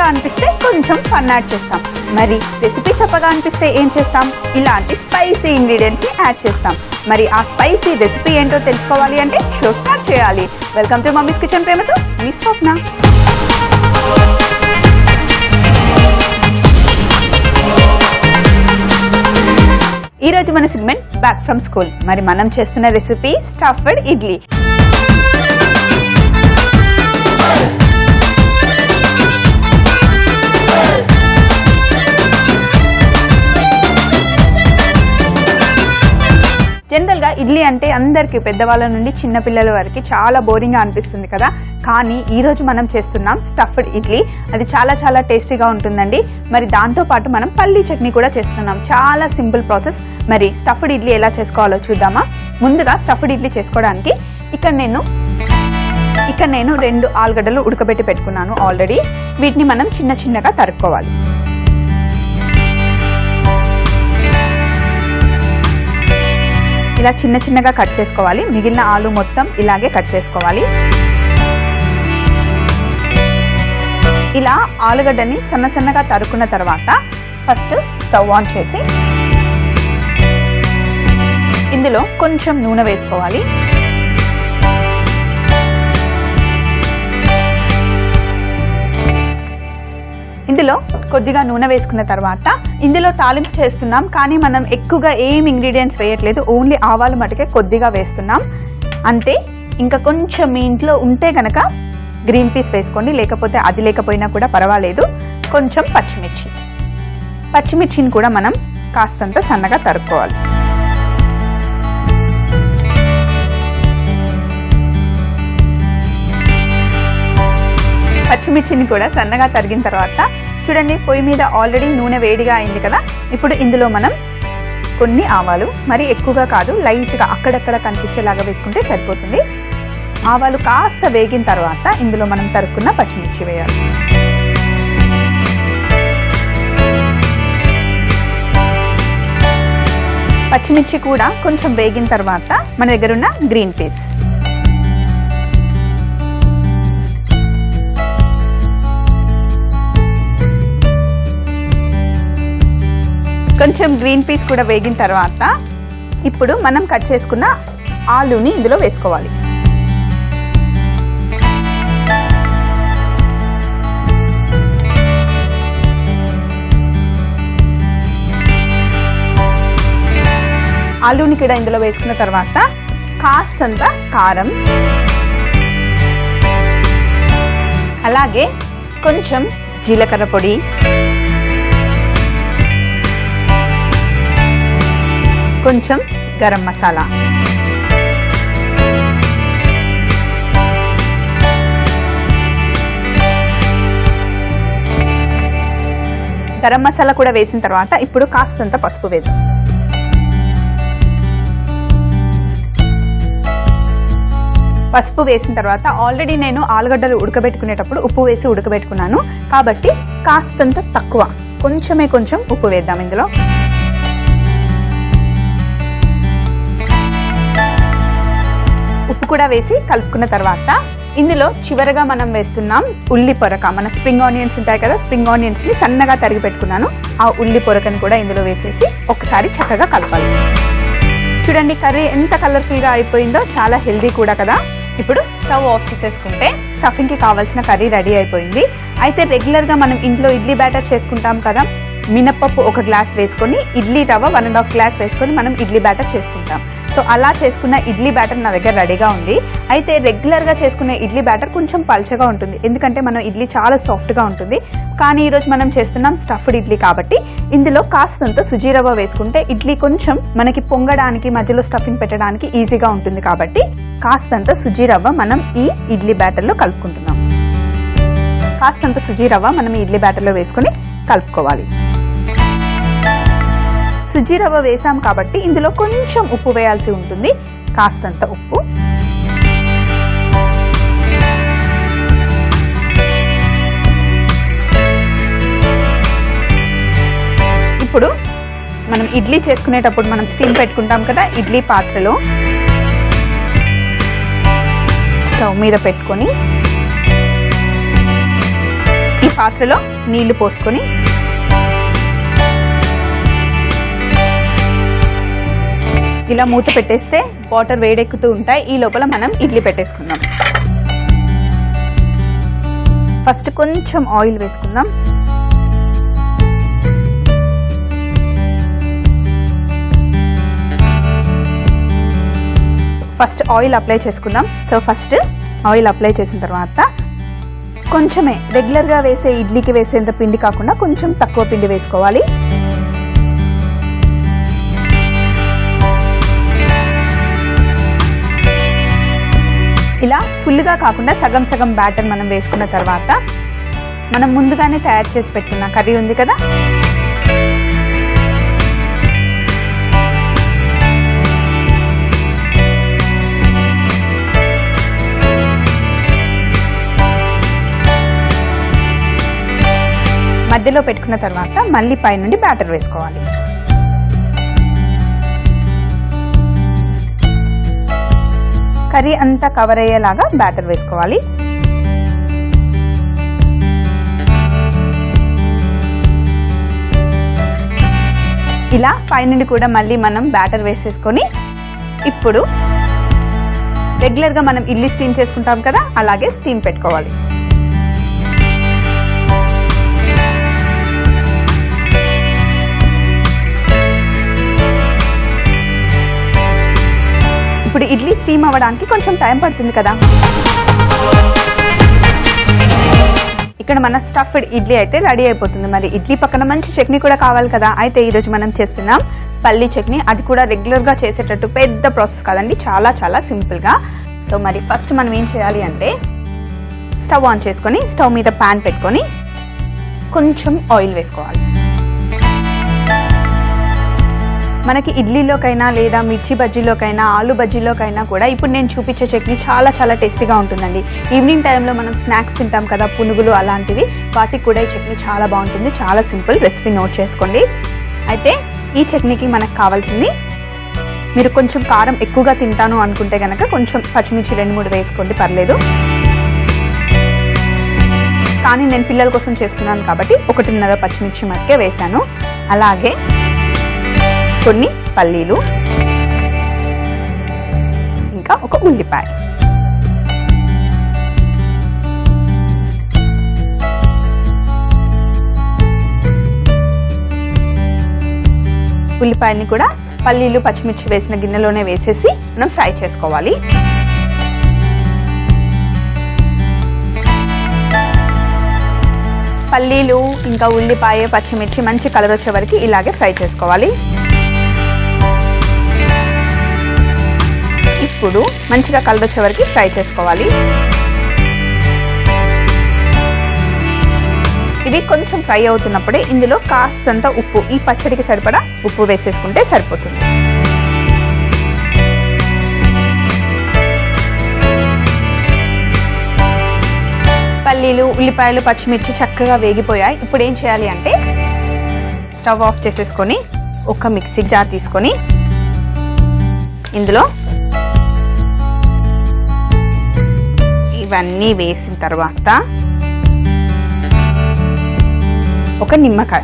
అనిపిస్తే కొంచెం fun add చేస్తాం మరి రెసిపీ చెప్పగా అనిపిస్తే ఏం చేస్తాం ఇలాంటి స్పైసీ ఇంగ్రీడియంట్స్ని యాడ్ చేస్తాం మరి ఆ స్పైసీ రెసిపీ ఏంటో తెలుసుకోవాలి అంటే షో స్టార్ట్ చేయాలి వెల్కమ్ టు మమ్మీస్ కిచెన్ ప్రేమతో మీ స్వప్న ఈ రోజు మన సెగ్మెంట్ బ్యాక్ ఫ్రమ్ స్కూల్ మరి మనం చేస్తున్న రెసిపీ స్టఫ్డ్ ఇడ్లీ జనరల్ గా ఇడ్లీ అంటే అందరికి పెద్దవాళ్ళ నుండి చిన్న పిల్లల వరకు చాలా బోరింగ్ గా అనిపిస్తుంది కదా కానీ ఈ రోజు మనం చేస్తున్నాం స్టఫ్డ్ ఇడ్లీ అది చాలా చాలా టేస్టీగా ఉంటుందండి మరి దాంతో పాటు మనం పల్లీ చట్నీ కూడా చేస్తున్నాం చాలా సింపుల్ ప్రాసెస్ మరి స్టఫ్డ్ ఇడ్లీ ఎలా చేసుకోవాలో చూద్దామా ముందుగా స్టఫ్డ్ ఇడ్లీ చేసుకోవడానికి ఇక్కడ నేను ఇక్కడ నేను రెండు ఆలుగడ్డలు ఉడకబెట్టి పెట్టుకున్నాను ఆల్రెడీ వీటిని మనం చిన్న చిన్నగా తరుక్కోవాలి ఇలా చిన్న చిన్నగా కట్ చేసుకోవాలి మిగిలిన ఆలు మొత్తం ఇలాగే కట్ చేసుకోవాలి ఇలా ఆలుగడ్డని సన్న సన్నగా తరుక్కున్న తర్వాత ఫస్ట్ స్టవ్ ఆన్ చేసి ఇందులో కొంచెం నూనె వేసుకోవాలి ఇందులో కొద్దిగా నూనె వేసుకున్న తర్వాత ఇందులో తాలింపు చేస్తున్నాం కానీ మనం ఎక్కువగా ఏం ఇంగ్రీడియంట్స్ వేయట్లేదు ఓన్లీ ఆవాలు మటుకే కొద్దిగా వేస్తున్నాం అంతే ఇంకా కొంచెం మీ ఇంట్లో ఉంటే గనక గ్రీన్ పీస్ వేసుకోండి లేకపోతే అది లేకపోయినా కూడా పర్వాలేదు కొంచెం పచ్చిమిర్చి పచ్చిమిర్చిని కూడా మనం కాస్తంత సన్నగా తరుక్కోవాలి పచ్చిమిర్చిని కూడా సన్నగా తరిగిన తర్వాత చూడండి పొయ్యి మీద ఆల్రెడీ నూనె వేడిగా అయింది కదా ఇప్పుడు ఇందులో మనం కొన్ని ఆవాలు మరి ఎక్కువగా కాదు లైట్గా అక్కడక్కడ కనిపించేలాగా వేసుకుంటే సరిపోతుంది ఆవాలు కాస్త వేగిన తర్వాత ఇందులో మనం తరుక్కున్న పచ్చిమిర్చి వేయాలి పచ్చిమిర్చి కూడా కొంచెం వేగిన తర్వాత మన దగ్గర ఉన్న గ్రీన్ పీస్ కొంచెం గ్రీన్ పీస్ కూడా వేగిన తర్వాత ఇప్పుడు మనం కట్ చేసుకున్న ఆలుని ఇందులో వేసుకోవాలి ఆలుని కూడా ఇందులో వేసుకున్న తర్వాత కాస్తంత కారం అలాగే కొంచెం జీలకర్ర పొడి కొంచెం గరం మసాలా గరం మసాలా కూడా వేసిన తర్వాత ఇప్పుడు కాస్తంత పసుపు వేద్దాం పసుపు వేసిన తర్వాత ఆల్రెడీ నేను ఆలుగడ్డలు ఉడకబెట్టుకునేటప్పుడు ఉప్పు వేసి ఉడకబెట్టుకున్నాను కాబట్టి కాస్తంత తక్కువ కొంచెమే కొంచెం ఉప్పు వేద్దాం ఇందులో ఉప్పు కూడా వేసి కలుపుకున్న తర్వాత ఇందులో చివరగా మనం వేస్తున్నాం ఉల్లి పొరక మన స్ప్రింగ్ ఆనియన్స్ ఉంటాయి కదా స్ప్రింగ్ ఆనియన్స్ ని సన్నగా తరిగి పెట్టుకున్నాను ఆ ఉల్లి పొరకని కూడా ఇందులో వేసేసి ఒకసారి చక్కగా కలపాలి చూడండి కర్రీ ఎంత కలర్ఫుల్ గా అయిపోయిందో చాలా హెల్దీ కూడా కదా ఇప్పుడు స్టవ్ ఆఫ్ చేసేసుకుంటే స్టఫింగ్ కి కావాల్సిన కర్రీ రెడీ అయిపోయింది అయితే రెగ్యులర్ గా మనం ఇంట్లో ఇడ్లీ బ్యాటర్ చేసుకుంటాం కదా మినప్పప్పు ఒక గ్లాస్ వేసుకొని ఇడ్లీ రవ్వ వన్ అండ్ హాఫ్ గ్లాస్ వేసుకొని మనం ఇడ్లీ బ్యాటర్ చేసుకుంటాం సో అలా చేసుకున్న ఇడ్లీ బ్యాటర్ నా దగ్గర రెడీగా ఉంది అయితే రెగ్యులర్గా చేసుకునే ఇడ్లీ బ్యాటర్ కొంచెం పల్చగా ఉంటుంది ఎందుకంటే మనం ఇడ్లీ చాలా సాఫ్ట్గా ఉంటుంది కానీ ఈరోజు మనం చేస్తున్నాం స్టఫ్డ్ ఇడ్లీ కాబట్టి ఇందులో కాస్తంత సుజీ రవ్వ వేసుకుంటే ఇడ్లీ కొంచెం మనకి పొంగడానికి మధ్యలో స్టఫింగ్ పెట్టడానికి ఈజీగా ఉంటుంది కాబట్టి కాస్తంత సుజీ రవ్వ మనం ఈ ఇడ్లీ బ్యాటర్లో కలుపుకుంటున్నాం కాస్తంత సుజీ రవ్వ మనం ఈ ఇడ్లీ బ్యాటర్లో వేసుకొని కలుపుకోవాలి సుజీ రవ్వ వేసాం కాబట్టి ఇందులో కొంచెం ఉప్పు వేయాల్సి ఉంటుంది కాస్తంత ఉప్పు ఇప్పుడు మనం ఇడ్లీ చేసుకునేటప్పుడు మనం స్టీమ్ పెట్టుకుంటాం కదా ఇడ్లీ పాత్రలో స్టవ్ మీద పెట్టుకొని ఈ పాత్రలో నీళ్లు పోసుకొని ఇలా మూత పెట్టేస్తే వాటర్ వేడెక్కుతూ ఉంటాయి ఈ లోపల మనం ఇడ్లీ పెట్టేసుకుందాం ఫస్ట్ కొంచెం ఆయిల్ వేసుకుందాం ఫస్ట్ ఆయిల్ అప్లై చేసుకుందాం సో ఫస్ట్ ఆయిల్ అప్లై చేసిన తర్వాత కొంచెమే రెగ్యులర్గా వేసే ఇడ్లీకి వేసేంత పిండి కాకుండా కొంచెం తక్కువ పిండి వేసుకోవాలి ఇలా ఫుల్గా కాకుండా సగం సగం బ్యాటర్ మనం వేసుకున్న తర్వాత మనం ముందుగానే తయారు చేసి పెట్టుకున్న కర్రీ ఉంది కదా మధ్యలో పెట్టుకున్న తర్వాత మళ్ళీ పైనుండి బ్యాటర్ వేసుకోవాలి కర్రీ అంతా కవర్ అయ్యేలాగా బ్యాటర్ వేసుకోవాలి ఇలా పైనుండి కూడా మళ్ళీ మనం బ్యాటర్ వేసేసుకొని ఇప్పుడు రెగ్యులర్గా మనం ఇడ్లీ స్టీమ్ చేసుకుంటాం కదా అలాగే స్టీమ్ పెట్టుకోవాలి ఇప్పుడు ఇడ్లీ స్టీమ్ అవ్వడానికి కొంచెం టైం పడుతుంది కదా ఇక్కడ మన స్టఫ్డ్ ఇడ్లీ అయితే రెడీ అయిపోతుంది మరి ఇడ్లీ పక్కన మంచి చట్నీ కూడా కావాలి కదా అయితే ఈరోజు మనం చేస్తున్నాం పల్లీ చట్నీ అది కూడా రెగ్యులర్గా చేసేటట్టు పెద్ద ప్రాసెస్ కాదండి చాలా చాలా సింపుల్గా సో మరి ఫస్ట్ మనం ఏం చేయాలి అంటే స్టవ్ ఆన్ చేసుకొని స్టవ్ మీద ప్యాన్ పెట్టుకొని కొంచెం ఆయిల్ వేసుకోవాలి మనకి ఇడ్లీలోకైనా లేదా మిర్చి బజ్జీలోకైనా ఆలు బజ్జీలోకైనా కూడా ఇప్పుడు నేను చూపించే చట్నీ చాలా చాలా టేస్టీగా ఉంటుందండి ఈవినింగ్ టైంలో మనం స్నాక్స్ తింటాం కదా పునుగులు అలాంటివి వాటికి కూడా ఈ చట్నీ చాలా బాగుంటుంది చాలా సింపుల్ రెసిపీ నోట్ చేసుకోండి అయితే ఈ చట్నీకి మనకు కావాల్సింది మీరు కొంచెం కారం ఎక్కువగా తింటాను అనుకుంటే కనుక కొంచెం పచ్చిమిర్చి రెండు మూడు వేసుకోండి పర్లేదు కానీ నేను పిల్లల కోసం చేస్తున్నాను కాబట్టి ఒకటిన్నర పచ్చిమిర్చి మట్టుకే వేశాను అలాగే కొన్ని పల్లీలు ఇంకా ఒక ఉల్లిపాయ ఉల్లిపాయని కూడా పల్లీలు పచ్చిమిర్చి వేసిన గిన్నెలోనే వేసేసి మనం ఫ్రై చేసుకోవాలి పల్లీలు ఇంకా ఉల్లిపాయ పచ్చిమిర్చి మంచి కలర్ వచ్చే వరకు ఇలాగే ఫ్రై చేసుకోవాలి ఇప్పుడు మంచిగా కలర్ వచ్చే వరకు ఫ్రై చేసుకోవాలి ఇవి కొంచెం ఫ్రై అవుతున్నప్పుడే ఇందులో కాస్తంత ఉప్పు ఈ పచ్చడికి సరిపడా ఉప్పు వేసేసుకుంటే సరిపోతుంది పల్లీలు ఉల్లిపాయలు పచ్చిమిర్చి చక్కగా వేగిపోయాయి ఇప్పుడు ఏం చేయాలి అంటే స్టవ్ ఆఫ్ చేసేసుకొని ఒక మిక్సీ జార్ తీసుకొని ఇందులో ఇవన్నీ వేసిన తర్వాత ఒక నిమ్మకాయ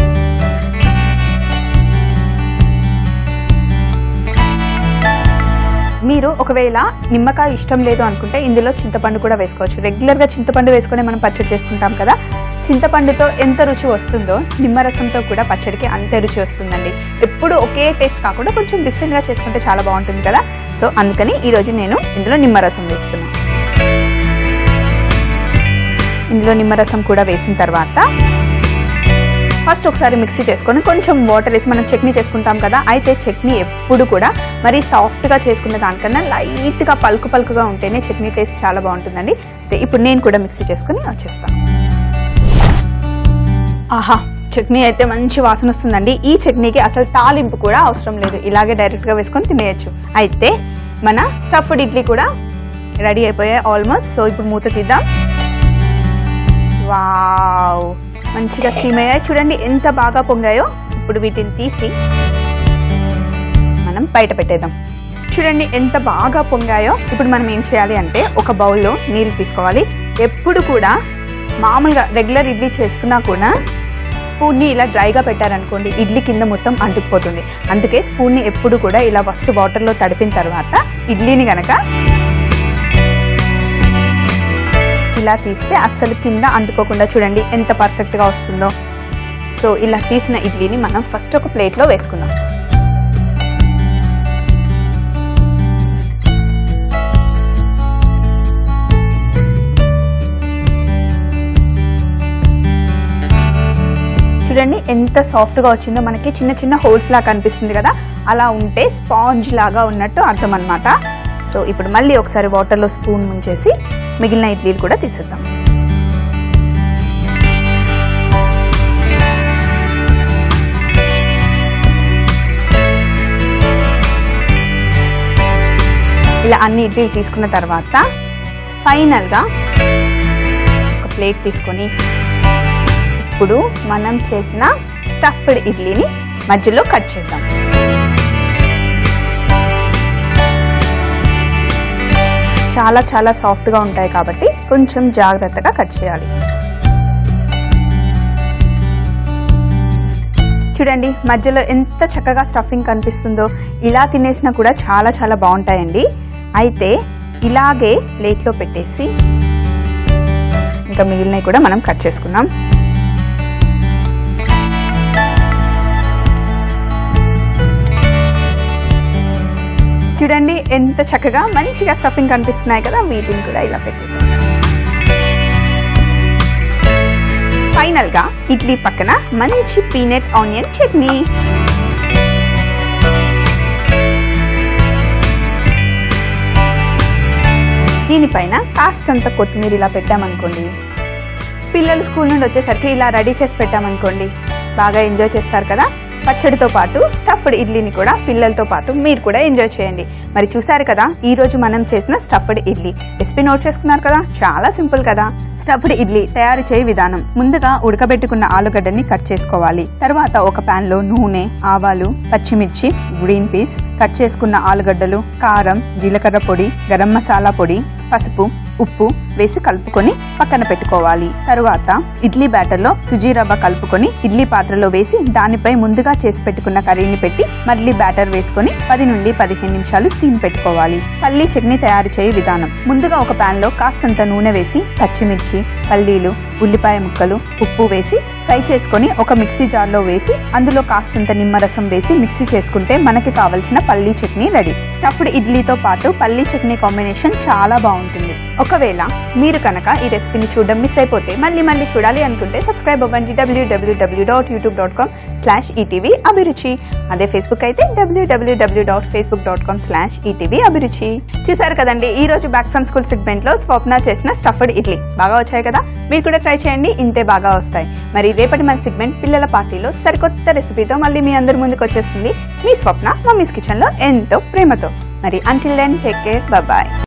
మీరు ఒకవేళ నిమ్మకాయ ఇష్టం లేదు అనుకుంటే ఇందులో చింతపండు కూడా వేసుకోవచ్చు రెగ్యులర్గా చింతపండు వేసుకొని మనం పచ్చడి చేసుకుంటాం కదా చింతపండుతో ఎంత రుచి వస్తుందో నిమ్మరసంతో కూడా పచ్చడికి అంతే రుచి వస్తుందండి ఎప్పుడు ఒకే టేస్ట్ కాకుండా కొంచెం డిఫరెంట్గా చేసుకుంటే చాలా బాగుంటుంది కదా సో అందుకని ఈరోజు నేను ఇందులో నిమ్మరసం వేస్తున్నాను ఇందులో నిమ్మరసం కూడా వేసిన తర్వాత ఫస్ట్ ఒకసారి మిక్సీ చేసుకొని కొంచెం వాటర్ వేసి మనం చట్నీ చేసుకుంటాం కదా అయితే చట్నీ ఎప్పుడు కూడా మరి సాఫ్ట్గా చేసుకునే దానికన్నా లైట్గా పలుకు పలుకుగా ఉంటేనే చట్నీ టేస్ట్ చాలా బాగుంటుందండి అయితే ఇప్పుడు నేను కూడా మిక్సీ చేసుకొని వచ్చేస్తాను ఆహా చట్నీ అయితే మంచి వాసన వస్తుందండి ఈ చట్నీకి అసలు తాలింపు కూడా అవసరం లేదు ఇలాగే డైరెక్ట్గా వేసుకొని తినేయచ్చు అయితే మన స్టఫ్డ్ ఇడ్లీ కూడా రెడీ అయిపోయాయి ఆల్మోస్ట్ సో ఇప్పుడు మూత తీద్దాం వావ్ మంచిగా స్టీమ్ అయ్యాయి చూడండి ఎంత బాగా పొంగాయో ఇప్పుడు వీటిని తీసి మనం బయట పెట్టేద్దాం చూడండి ఎంత బాగా పొంగాయో ఇప్పుడు మనం ఏం చేయాలి అంటే ఒక బౌల్లో నీళ్ళు తీసుకోవాలి ఎప్పుడు కూడా మామూలుగా రెగ్యులర్ ఇడ్లీ చేసుకున్నా కూడా స్పూన్ని ఇలా డ్రైగా పెట్టారనుకోండి ఇడ్లీ కింద మొత్తం అంటుకుపోతుంది అందుకే స్పూన్ని ఎప్పుడు కూడా ఇలా ఫస్ట్ వాటర్లో తడిపిన తర్వాత ఇడ్లీని గనక ఇలా తీస్తే అస్సలు కింద అంటుకోకుండా చూడండి ఎంత పర్ఫెక్ట్గా వస్తుందో సో ఇలా తీసిన ఇడ్లీని మనం ఫస్ట్ ఒక ప్లేట్లో వేసుకుందాం చూడండి ఎంత సాఫ్ట్గా వచ్చిందో మనకి చిన్న చిన్న హోల్స్ లాగా కనిపిస్తుంది కదా అలా ఉంటే స్పాంజ్ లాగా ఉన్నట్టు అర్థం అనమాట సో ఇప్పుడు మళ్ళీ ఒకసారి వాటర్లో స్పూన్ ముంచేసి మిగిలిన ఇడ్లీలు కూడా తీసేద్దాం ఇలా అన్ని ఇడ్లీలు తీసుకున్న తర్వాత ఫైనల్గా ఒక ప్లేట్ తీసుకొని ఇప్పుడు మనం చేసిన స్టఫ్డ్ ఇడ్లీని మధ్యలో కట్ చేద్దాం చాలా చాలా సాఫ్ట్గా ఉంటాయి కాబట్టి కొంచెం జాగ్రత్తగా కట్ చేయాలి చూడండి మధ్యలో ఎంత చక్కగా స్టఫింగ్ కనిపిస్తుందో ఇలా తినేసినా కూడా చాలా చాలా బాగుంటాయండి అయితే ఇలాగే ప్లేట్లో పెట్టేసి ఇంకా మిగిలినవి కూడా మనం కట్ చేసుకున్నాం చూడండి ఎంత చక్కగా మంచిగా స్టఫింగ్ కనిపిస్తున్నాయి కదా వీటిని కూడా ఇలా పెట్టేద్దాం ఫైనల్ గా ఇడ్లీ పక్కన మంచి పీనట్ ఆనియన్ చట్నీ దీనిపైన కాస్తంత కొత్తిమీర ఇలా పెట్టామనుకోండి పిల్లలు స్కూల్ నుండి వచ్చేసరికి ఇలా రెడీ చేసి పెట్టామనుకోండి బాగా ఎంజాయ్ చేస్తారు కదా పచ్చడితో పాటు స్టఫ్డ్ ఇడ్లీని కూడా పిల్లలతో పాటు మీరు కూడా ఎంజాయ్ చేయండి మరి చూసారు కదా ఈ రోజు మనం చేసిన స్టఫ్డ్ ఇడ్లీ రెసిపీ నోట్ చేసుకున్నారు కదా చాలా సింపుల్ కదా స్టఫ్డ్ ఇడ్లీ తయారు చేయ విధానం ముందుగా ఉడకబెట్టుకున్న ఆలుగడ్డని కట్ చేసుకోవాలి తర్వాత ఒక పాన్ లో నూనె ఆవాలు పచ్చిమిర్చి గ్రీన్ పీస్ కట్ చేసుకున్న ఆలుగడ్డలు కారం జీలకర్ర పొడి గరం మసాలా పొడి పసుపు ఉప్పు వేసి కలుపుకొని పక్కన పెట్టుకోవాలి తరువాత ఇడ్లీ బ్యాటర్ లో సుజీ రవ్వ కలుపుకొని ఇడ్లీ పాత్రలో వేసి దానిపై ముందుగా చేసి పెట్టుకున్న కర్రీని పెట్టి మళ్ళీ బ్యాటర్ వేసుకొని పది నుండి పదిహేను నిమిషాలు స్టీమ్ పెట్టుకోవాలి పల్లీ చట్నీ తయారు చేయ విధానం ముందుగా ఒక పాన్ లో కాస్తంత నూనె వేసి పచ్చిమిర్చి పల్లీలు ఉల్లిపాయ ముక్కలు ఉప్పు వేసి ఫ్రై చేసుకొని ఒక మిక్సీ జార్లో వేసి అందులో కాస్తంత నిమ్మరసం వేసి మిక్సీ చేసుకుంటే మనకి కావలసిన పల్లీ చట్నీ రెడీ స్టఫ్డ్ ఇడ్లీతో పాటు పల్లీ చట్నీ కాంబినేషన్ చాలా బాగుంటుంది ఒకవేళ మీరు కనుక ఈ రెసిపీని చూడడం మిస్ అయిపోతే మళ్ళీ మళ్ళీ చూడాలి అనుకుంటే సబ్స్క్రైబ్ అవ్వండి W W W dot YouTube dot com slash ETV Abhiruchi అదే ఫేస్బుక్ అయితే W W W dot Facebook dot com slash ETV Abhiruchi చూసారు కదండి ఈ రోజు బ్యాక్ ఫ్రమ్ స్కూల్ సెగ్మెంట్ లో స్వప్న చేసిన స్టఫ్డ్ ఇడ్లీ బాగా వచ్చాయి కదా మీరు కూడా ట్రై చేయండి ఇంతే బాగా వస్తాయి మరి రేపటి మన సెగ్మెంట్ పిల్లల పార్టీలో సరికొత్త రెసిపీతో మళ్ళీ మీ అందరి ముందుకు వచ్చేస్తుంది మీ స్వప్న మమ్మీస్ కిచెన్ లో ఎంతో ప్రేమతో మరి until then take care bye